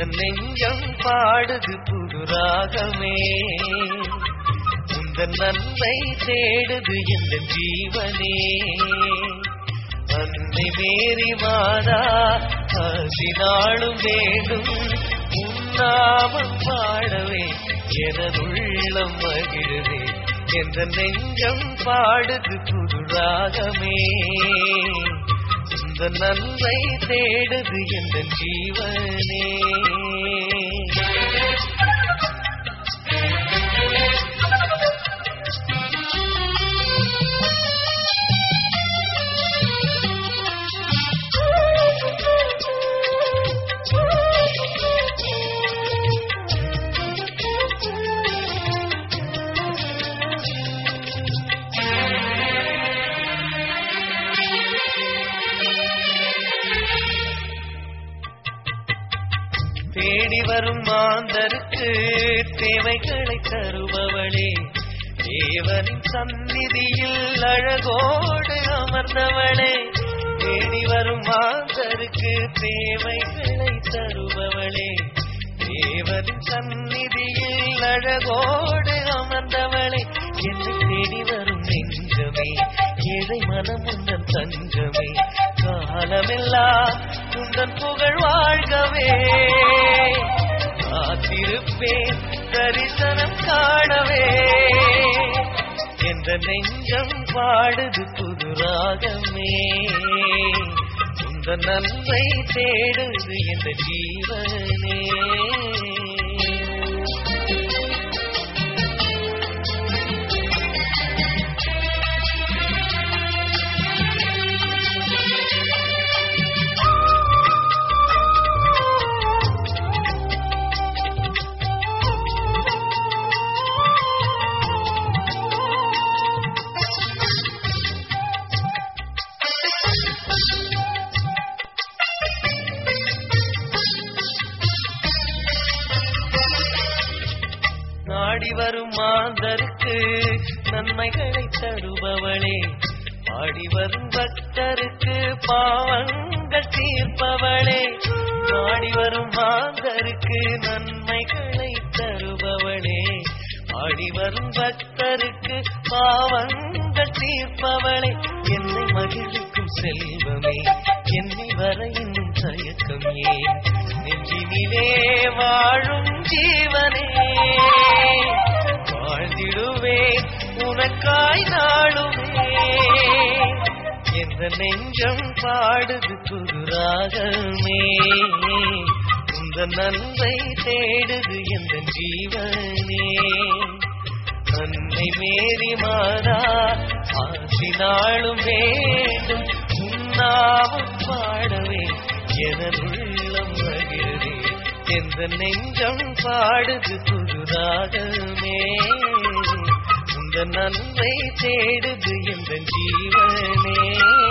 நெஞ்சம் பாடுது புது ராகமே உந்த நன்மை தேடுது எந்த ஜீவனே அன்னை மேரி மாதா ஆசினாலும் வேண்டும் உன்னாமம் பாடவே எனதுள்ளம் மகிழுதே என்ற நெஞ்சம் பாடுது புது ராகமே இந்த நன்மை தேடுது எந்த ஜீவனே தேடி வரும் மாந்தருக்கு தேவைகளை தருபவளே தேவனின் சந்நிதியில் அழகோடு அமர்ந்தவளே தேடி வரும் மாந்தருக்கு தேவைகளை தருபவளே தேவனின் சந்நிதியில் அழகோடு அமர்ந்தவளே என்னை தேடி வரும் நெஞ்சமே ஏழை மனம் உந்தன் தஞ்சமே காலமெல்லாம் உந்தன் புகழ் வாழ்கவே காத்திருப்பேன் தரிசனம் காணவே என்ற நெஞ்சம் பாடுது புது ராகமே இந்த நன்மை தேடுது என்ற ஜீவனே நாடி வரும் மாந்தருக்கு நன்மைகளை தருபவளே பாடி வரும் பக்தருக்கு பாவங்கள் தீர்ப்பவளே நாடி வரும் மாந்தருக்கு நன்மைகளை தருபவளே பாடி வரும் பக்தருக்கு பாவங்கள் தீர்ப்பவளே என்னை மகிழ்விக்கும் செல்வமே என்னை வர இன்னும் தயக்கம் ஏன் நெஞ்சினிலே வாழும் ஜீவனே வாழ்ந்திடுவேன் உனக்காய் நாளுமே எந்த நெஞ்சம் பாடுது புது ராகமே உந்த நன்மை தேடுது எந்த ஜீவனே அன்னை மேரி மாதா ஆசினாலும் வேண்டும் உன்னாவும் பாடவே எனதுள்ளம் மகிழ்வே எந்த நெஞ்சம் பாடுது புதுராகமே உந்த நன்மை தேடுது எந்த ஜீவனே